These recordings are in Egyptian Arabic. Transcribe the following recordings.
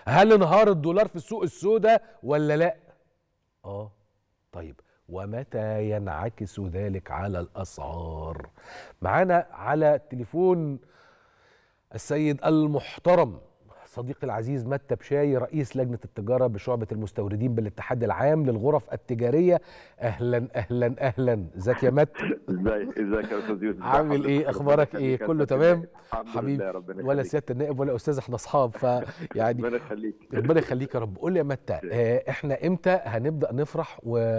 هل انهار الدولار في السوق السوداء ولا لا اه طيب ومتى ينعكس ذلك على الاسعار معانا على التليفون السيد المحترم صديقي العزيز متى بشاي رئيس لجنه التجاره بشعبه المستوردين بالاتحاد العام للغرف التجاريه اهلا اهلا اهلا ازيك يا مت ازيك ازيك يا استاذ يوسف عامل ايه اخبارك ايه كله تمام حبيبي ولا سياده النائب ولا استاذ احنا اصحاب فيعني ربنا يخليك ربنا يخليك يا رب قول لي يا متى اه احنا امتى هنبدا نفرح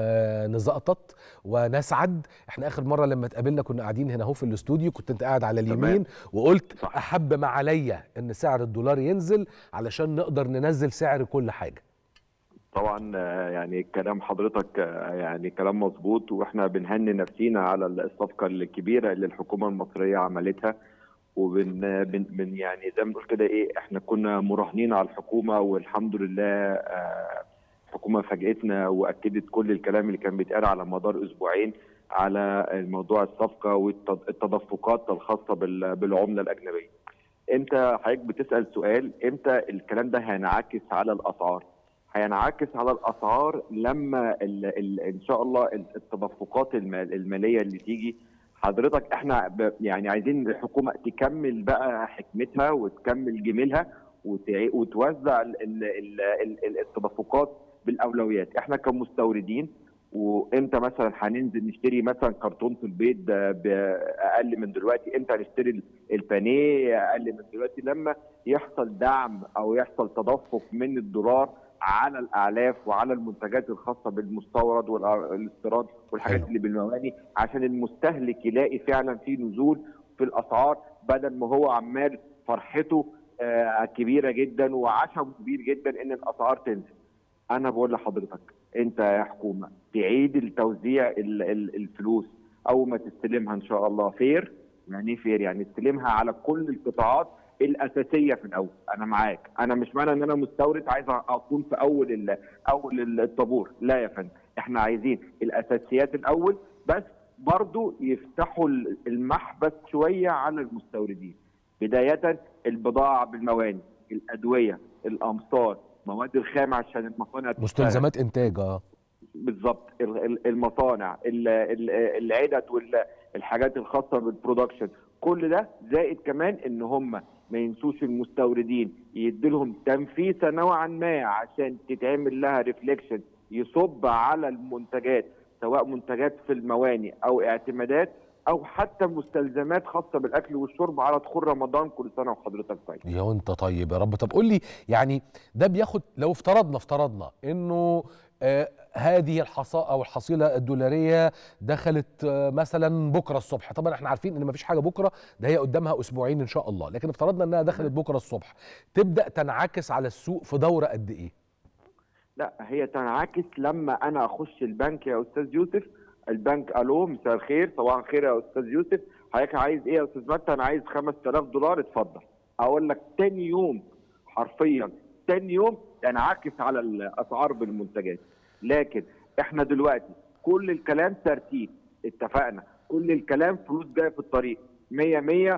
ونزقطط ونسعد احنا اخر مره لما اتقابلنا كنا قاعدين هنا اهو في الاستوديو كنت انت قاعد على اليمين وقلت صح. احب ما عليا ان سعر الدولار ينزل علشان نقدر ننزل سعر كل حاجه طبعا آه، يعني كلام حضرتك آه، يعني كلام مظبوط واحنا بنهني نفسينا على الصفقه الكبيره اللي الحكومه المصريه عملتها وبن بن بن يعني زي ما بنقول كده ايه احنا كنا مراهنين على الحكومه والحمد لله آه، الحكومه فاجئتنا واكدت كل الكلام اللي كان بيتقال على مدار اسبوعين على موضوع الصفقه والتدفقات الخاصه بال- بالعمله الاجنبيه. امتى حضرتك بتسال سؤال امتى الكلام ده هينعكس على الاسعار؟ هينعكس على الاسعار لما ال ال ان شاء الله التدفقات الم- الماليه اللي تيجي حضرتك احنا ب- يعني عايزين الحكومه تكمل بقى حكمتها وتكمل جميلها وتع- وتوزع ال- ال- ال- ال- ال- التدفقات بالاولويات احنا كمستوردين وامتى مثلا هننزل نشتري مثلا كرتونه البيض ب- باقل من دلوقتي امتى هنشتري البانيه اقل من دلوقتي لما يحصل دعم او يحصل تدفق من الدولار على الاعلاف وعلى المنتجات الخاصه بالمستورد والاستيراد والحاجات حلو. اللي بالمواني عشان المستهلك يلاقي فعلا في نزول في الاسعار بدل ما هو عمال فرحته آه، كبيره جدا وعشمه كبير جدا ان الاسعار تنزل. انا بقول لحضرتك انت يا حكومه تعيد التوزيع ال- ال- الفلوس اول ما تستلمها ان شاء الله فير يعني ايه فير يعني استلمها على كل القطاعات الاساسيه في الاول انا معاك انا مش معنى ان انا مستورد عايز اكون في اول ال- اول الطابور لا يا فندم احنا عايزين الاساسيات الاول بس برضو يفتحوا ال- المحبس شويه على المستوردين بدايه البضاعه بالمواني الادويه الامصار مواد الخام عشان المصانع تشتغل. مستلزمات انتاج اه بالظبط ال- ال- المصانع ال- ال- العدد والحاجات الخاصه بالبرودكشن كل ده زائد كمان ان هم ما ينسوش المستوردين يديلهم تنفيسه نوعا ما عشان تتعمل لها ريفليكشن يصب على المنتجات سواء منتجات في المواني او اعتمادات او حتى مستلزمات خاصه بالاكل والشرب على دخول رمضان كل سنه وحضرتك طيب يا وانت طيب يا رب طب قول لي يعني ده بياخد لو افترضنا افترضنا انه آه هذه الحصاء او الحصيله الدولاريه دخلت آه مثلا بكره الصبح طبعا احنا عارفين ان مفيش حاجه بكره ده هي قدامها اسبوعين ان شاء الله لكن افترضنا انها دخلت بكره الصبح تبدا تنعكس على السوق في دوره قد ايه لا هي تنعكس لما انا اخش البنك يا استاذ يوسف البنك الو مساء الخير صباح الخير يا استاذ يوسف حضرتك عايز ايه يا استاذ متى انا عايز 5000 دولار اتفضل اقول لك تاني يوم حرفيا تاني يوم تنعكس على الاسعار بالمنتجات لكن احنا دلوقتي كل الكلام ترتيب اتفقنا كل الكلام فلوس جايه في الطريق 100 100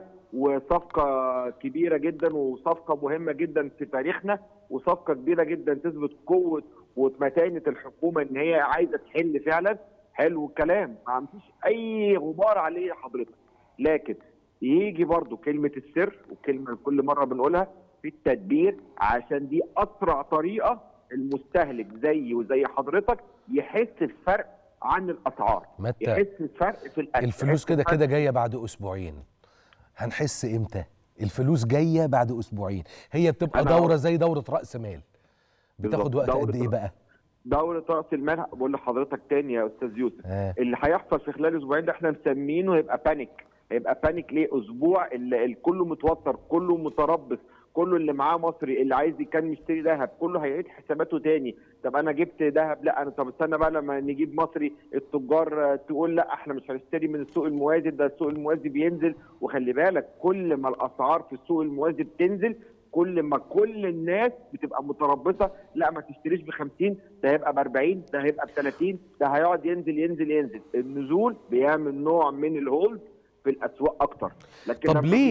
وصفقه كبيره جدا وصفقه مهمه جدا في تاريخنا وصفقه كبيره جدا تثبت قوه ومتانه الحكومه ان هي عايزه تحل فعلا حلو الكلام ما فيش اي غبار عليه حضرتك لكن يجي برضو كلمه السر وكلمه كل مره بنقولها في التدبير عشان دي اسرع طريقه المستهلك زيي وزي حضرتك يحس بفرق عن الاسعار متى يحس بفرق في الاكل الفلوس يحس كده بفرق- كده جايه بعد اسبوعين هنحس امتى الفلوس جايه بعد اسبوعين هي بتبقى أنا دوره أهو. زي دوره راس مال بتاخد بالظبط، وقت دورة قد ايه رأس- بقى دورة رأس المال بقول لحضرتك تاني يا أستاذ يوسف آه. اللي هيحصل في خلال أسبوعين ده احنا مسمينه هيبقى بانيك هيبقى بانيك ليه أسبوع اللي الكل متوتر كله متربص كله اللي معاه مصري اللي عايز كان مشتري ذهب كله هيعيد حساباته تاني طب انا جبت ذهب لا انا طب استنى بقى لما نجيب مصري التجار آه، تقول لا احنا مش هنشتري من السوق الموازي ده السوق الموازي بينزل وخلي بالك كل ما الاسعار في السوق الموازي بتنزل كل ما كل الناس بتبقى متربصه لا ما تشتريش ب 50 ده هيبقى ب 40 ده هيبقى ب 30 ده هيقعد ينزل ينزل ينزل النزول بيعمل نوع من الهولد في الاسواق اكتر لكن طب لما ليه؟ بيزيد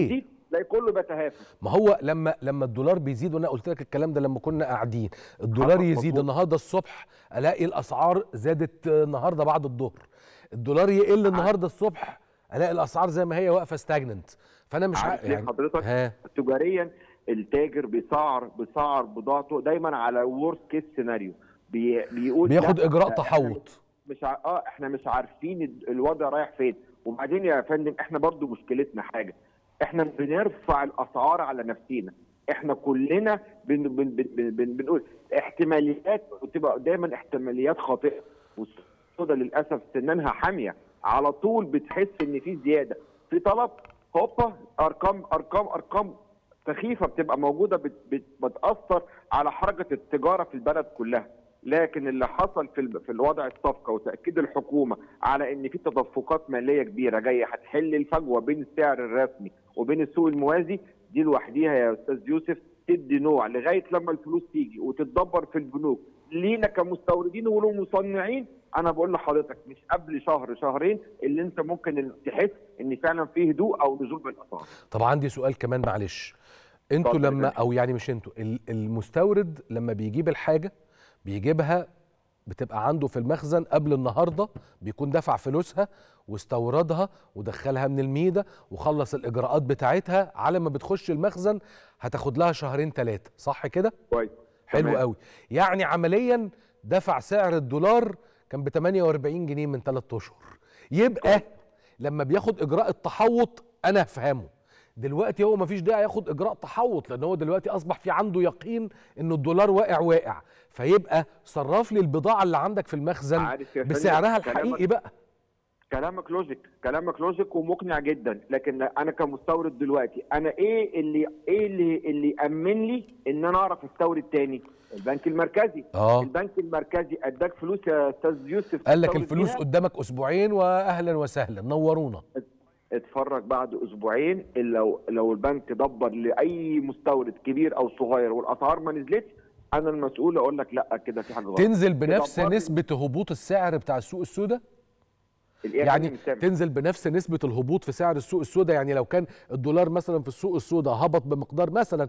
تلاقي كله بيتهافت ما هو لما لما الدولار بيزيد وانا قلت لك الكلام ده لما كنا قاعدين الدولار حصل، يزيد مظبوط. النهارده الصبح الاقي الاسعار زادت آه، النهارده بعد الظهر الدولار يقل النهارده الصبح الاقي الاسعار زي ما هي واقفه ستاجننت فانا مش عارف عارف ليه حضرتك؟ ها تجاريا التاجر بيسعر بيسعر بضاعته دايما على ورست كيس سيناريو بي بيقول بياخد لا، اجراء ده إحنا تحوط مش ع... اه احنا مش عارفين ال- الوضع رايح فين وبعدين يا فندم احنا برضو مشكلتنا حاجه احنا بنرفع الاسعار على نفسينا احنا كلنا بن... بن... بن... بن... بن... بنقول احتماليات بتبقى دايما احتماليات خاطئه والسودا للاسف سنانها حاميه على طول بتحس ان في زياده في طلب هوبا ارقام ارقام ارقام سخيفه بتبقى موجوده بت... بت... بتاثر على حركه التجاره في البلد كلها لكن اللي حصل في ال- في الوضع الصفقه وتاكيد الحكومه على ان في تدفقات ماليه كبيره جايه هتحل الفجوه بين السعر الرسمي وبين السوق الموازي دي لوحديها يا استاذ يوسف تدي نوع لغايه لما الفلوس تيجي وتتدبر في البنوك لينا كمستوردين ومصنعين انا بقول لحضرتك مش قبل شهر شهرين اللي انت ممكن تحس ان فعلا في هدوء او نزول بالاسعار طب عندي سؤال كمان معلش انتوا اتفضل يا لما فندم. او يعني مش انتوا ال- المستورد لما بيجيب الحاجه بيجيبها بتبقى عنده في المخزن قبل النهارده بيكون دفع فلوسها واستوردها ودخلها من الميده وخلص الاجراءات بتاعتها على ما بتخش المخزن هتاخد لها شهرين ثلاثه صح كده كويس حلو تمام. قوي يعني عمليا دفع سعر الدولار كان ب 48 جنيه من 3 اشهر يبقى لما بياخد اجراء التحوط انا افهمه دلوقتي هو مفيش داعي ياخد اجراء تحوط لان هو دلوقتي اصبح في عنده يقين ان الدولار واقع واقع فيبقى صرف لي البضاعه اللي عندك في المخزن عارف يا فندم، بسعرها كلامك- الحقيقي بقى كلامك لوجيك كلامك لوجيك ومقنع جدا لكن انا كمستورد دلوقتي انا ايه اللي ايه اللي اللي يامن لي ان انا اعرف استورد تاني البنك المركزي اه البنك المركزي اداك فلوس يا استاذ يوسف قال لك تستورد الفلوس بيها؟ قدامك اسبوعين واهلا وسهلا نورونا اتفرج بعد اسبوعين لو لو البنك دبر لاي مستورد كبير او صغير والاسعار ما نزلتش انا المسؤول اقول لك لا كده في حاجه غلط تنزل بنفس دبر لي. نسبه هبوط السعر بتاع السوق السوداء الإيه يا يعني فندم سامع؟ تنزل بنفس نسبة الهبوط في سعر السوق السوداء يعني لو كان الدولار مثلا في السوق السوداء هبط بمقدار مثلا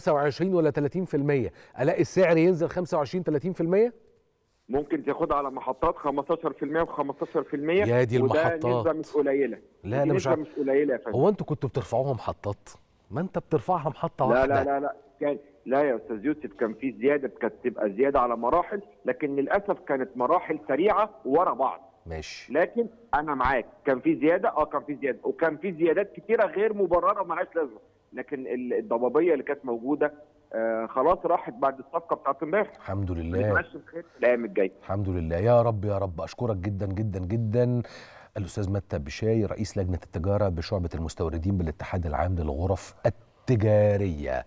25 ولا 30% الاقي السعر ينزل 25 30% ممكن تاخدها على محطات 15% و15% يا دي وده المحطات. نسبه مش قليله لا دي انا مش نسبه عارف مش قليله يا فندم هو انتوا كنتوا بترفعوها محطات ما انت بترفعها محطة لا واحدة لا لا لا كان لا يا استاذ يوسف كان في زياده كانت تبقى زياده على مراحل لكن للاسف كانت مراحل سريعه ورا بعض ماشي لكن انا معاك كان في زياده اه كان في زياده وكان في زيادات كتيره غير مبرره ومالهاش لازمه لكن ال- الضبابيه اللي كانت موجوده آه خلاص راحت بعد الصفقه بتاعت امبارح الحمد لله نتمشى بخير في الايام الجايه الحمد لله يا رب يا رب اشكرك جدا جدا جدا الاستاذ متى بشاي رئيس لجنه التجاره بشعبه المستوردين بالاتحاد العام للغرف التجاريه